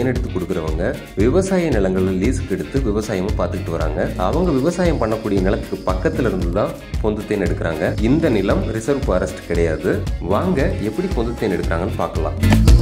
எடுத்து கொடுக்குறவங்க விவசாய நிலங்களை லீஸுக்கு எடுத்து விவசாயமும் பார்த்துக்கிட்டு வராங்க அவங்க விவசாயம் பண்ணக்கூடிய நிலத்துக்கு பக்கத்துல இருந்து தான் பொந்து தேன் எடுக்கிறாங்க இந்த நிலம் ரிசர்வ் ஃபாரஸ்ட் கிடையாது வாங்க எப்படி பொந்து தேன் எடுக்கிறாங்கன்னு பார்க்கலாம்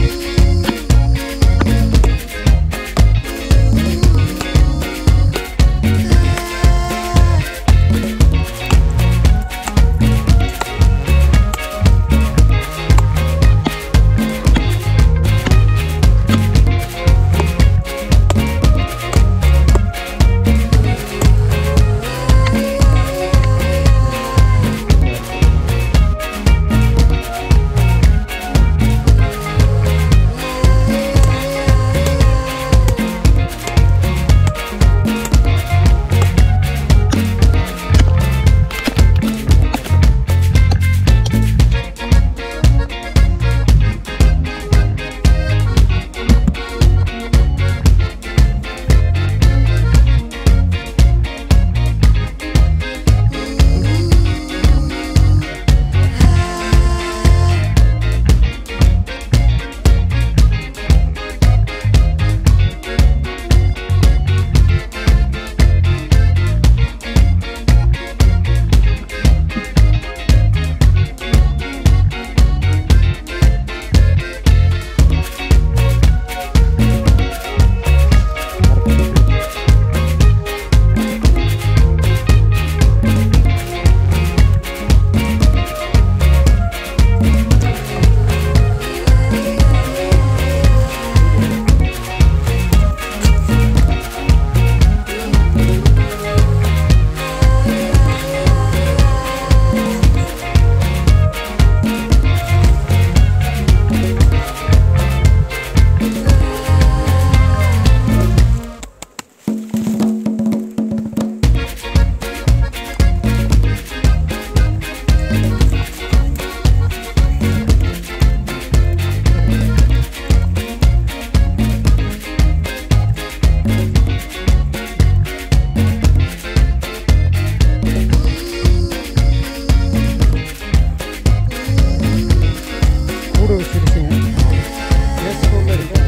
கூடு வச்சிருச்சுங்க பேஸ்புக்கில் இருக்கு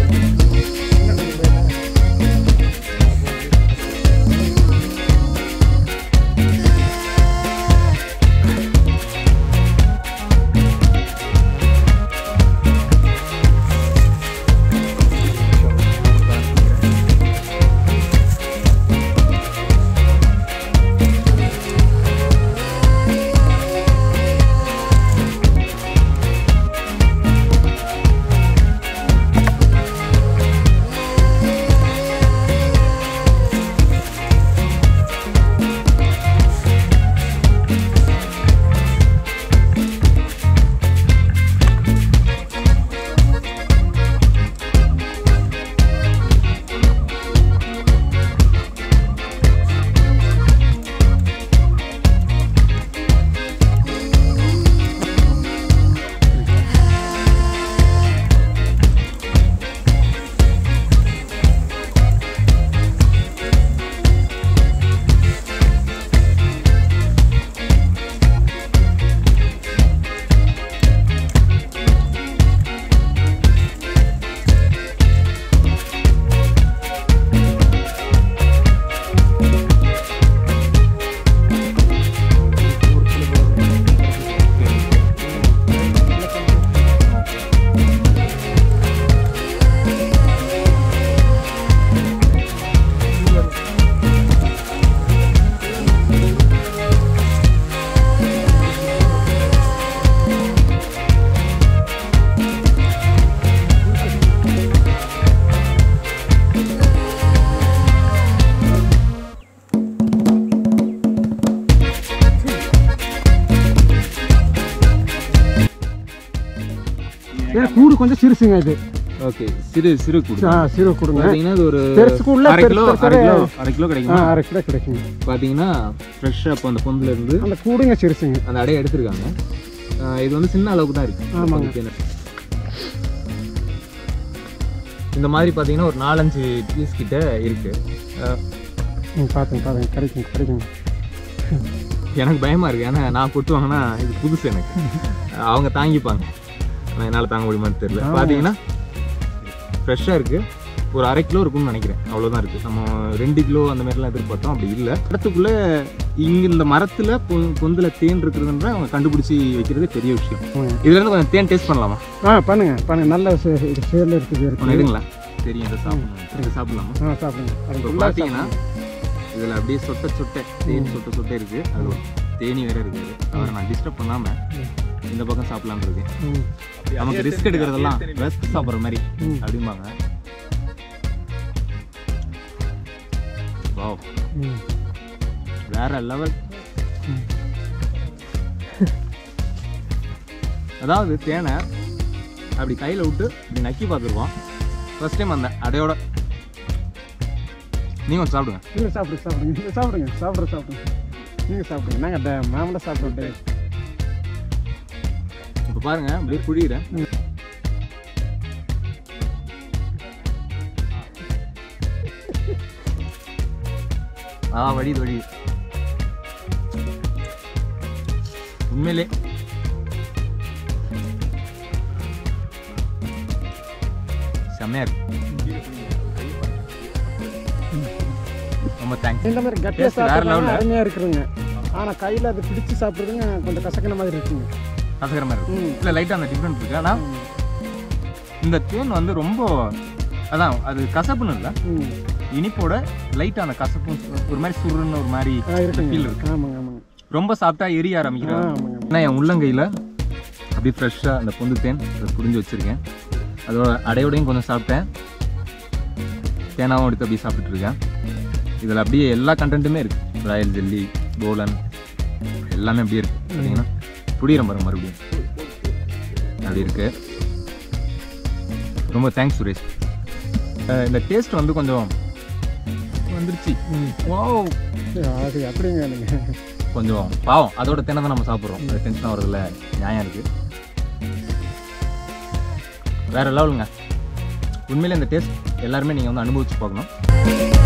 ஏன்னா கூடு கொஞ்சம் சிறுசுங்க இது ஓகே சிறு சிறு கூடு ஆ, சிறு கொடுங்க பார்த்தீங்கன்னா இது ஒரு பெருசு கூடுல அரை கிலோ பெருசு அரை கிலோ பெருசு அரை கிலோ ஆ, கிடைக்குமா அரை கிலோ கிடைக்குங்க பார்த்தீங்கன்னா ஃப்ரெஷ்ஷாக இப்போ அந்த பொந்துல இருந்து அந்த கூடுங்க சிறுசுங்க அந்த அடையை எடுத்திருக்காங்க ஆ, இது வந்து சின்ன அளவுக்கு தான் இருக்கு ஆமாங்க. இந்த தேன். இந்த மாதிரி பார்த்தீங்கன்னா ஒரு நாலஞ்சு பீஸ் கிட்ட இருக்கு ஆ, ம் பார்த்துங்க பார்த்துங்க கிடைக்குங்க கிடைக்குங்க எனக்கு பயமா இருக்கு ஏன்னா நான் கொட்டு வாங்கினா இது புதுசு எனக்கு அவங்க தாங்கிப்பாங்க ஆனால் என்னால் தாங்க முடியுமான்னு தெரியல ஆமாங்க. பார்த்தீங்கன்னா ஃப்ரெஷ்ஷாக இருக்கு ஒரு அரை கிலோ இருக்கும்னு நினைக்கிறேன் அவ்வளோதான் இருக்குது நம்ம ரெண்டு கிலோ அந்த மாதிரிலாம் எதிர்பார்த்தோம் அப்படி இல்லை இடத்துக்குள்ளே இங்கே இந்த மரத்தில் பொந்தில் தேன் இருக்கிறதுன்ற அவங்க கண்டுபிடிச்சி வைக்கிறதே பெரிய விஷயம் ஆமாங்க. இதுலேருந்து கொஞ்சம் தேன் டேஸ்ட் பண்ணலாமா ஆ பண்ணுங்க பண்ணுங்க நல்ல சே- இது சேரில் இருக்குது ஒன்று இருக்குது எடுங்களா தெரியும் இதை சாப்பிடணும் இதை சாப்பிடலாமா ஆ சாப்பிடுங்க அது இப்போ ஃபுல்லாக பார்த்தீங்கன்னா இதில் அப்படியே சொட்ட சொட்டை தேன் சொட்ட சொட்டை இருக்குது அது ஒரு தேனி வேற இருக்குது அவரை நான் டிஸ்டர்ப் பண்ணாமல் இந்த பக்கம் சாப்பிடலான்னு இருக்கேன் ம் நமக்கு ரிஸ்க் எடுக்கிறதெல்லாம் ரெஸ்க் சாப்பிட்ற மாதிரி ம். அப்படிம்பாங்க வாவ் ம் வேற லெவல் அதாவது தேனை அப்படி கையில் விட்டு இப்படி நக்கி பார்த்துருக்கோம் ஃபர்ஸ்ட் டைம் அந்த அடையோட நீங்கள் கொஞ்சம் சாப்பிடுங்க இல்லை சாப்பிடுங்க சாப்பிடுங்க நீங்கள் சாப்பிடுங்க சாப்பிட்ற சாப்பிடுங்க நீங்கள் சாப்பிடுங்க நாங்கள் ட மாமலை சாப்பிட்றோம் இப்போ பாருங்க அப்படியே புழியிறேன் ஆ வடிது வடி உண்மையிலே செம்மையா இருக்கு ரொம்ப தேங்க்ஸ் இந்த மாதிரி கட்டியாக Taste வேற சாப்பிட்றது level. அருமையாக இருக்குதுங்க ஆனால் கையில் அது பிடிச்சி சாப்பிட்றதுங்க கொஞ்சம் கசக்கின மாதிரி இருக்குங்க கசக்கிற மாதிரி இருக்கு ம் இல்லை லைட்டாக அந்த டிஃப்ரெண்ட் இருக்கு ஆனால் இந்த தேன் வந்து ரொம்ப அதான் அது கசப்புன்னு இல்லை ம் இனிப்போட லைட்டாக அந்த கசப்பும் ஒரு மாதிரி சுருன்னு ஒரு மாதிரி ஆ இருக்குங்க ஃபீல் இருக்கு ஆமாங்க ஆமாங்க ரொம்ப சாப்பிட்டா எரிய ஆ ஆரம்பிக்கிறேன் ஆமாங்க ஏன்னா என் உள்ளங்கையில் அப்படியே ஃப்ரெஷ்ஷாக அந்த பொந்து தேன் அதை புரிஞ்சு வச்சுருக்கேன் அதோட அடையோடையும் கொஞ்சம் சாப்பிட்டேன் தேனாவும் எடுத்து அப்படியே சாப்பிட்டுட்டு இருக்கேன் இதில் அப்படியே எல்லா கண்டென்ட்டுமே இருக்குது ராயல் ஜெல்லி போலன் எல்லாமே அப்படியே இருக்குது பார்த்தீங்கன்னா புடிகிற பாருங்க மறுபடியும் அப்படி இருக்கு ரொம்ப தேங்க்ஸ் சுரேஷ் அஹ் இந்த டேஸ்ட் வந்து கொஞ்சம் வந்துருச்சு ம் வாவ் அது அப்படிங்க நீங்கள் கொஞ்சம் பாவம் அதோட தேனை தான் நம்ம சாப்பிட்றோம் அது டென்ஷன் வரதுல நியாயம் இருக்கு வேற லெவலுங்க உண்மையிலே இந்த டேஸ்ட் எல்லாருமே நீங்கள் வந்து அனுபவிச்சு பார்க்கணும்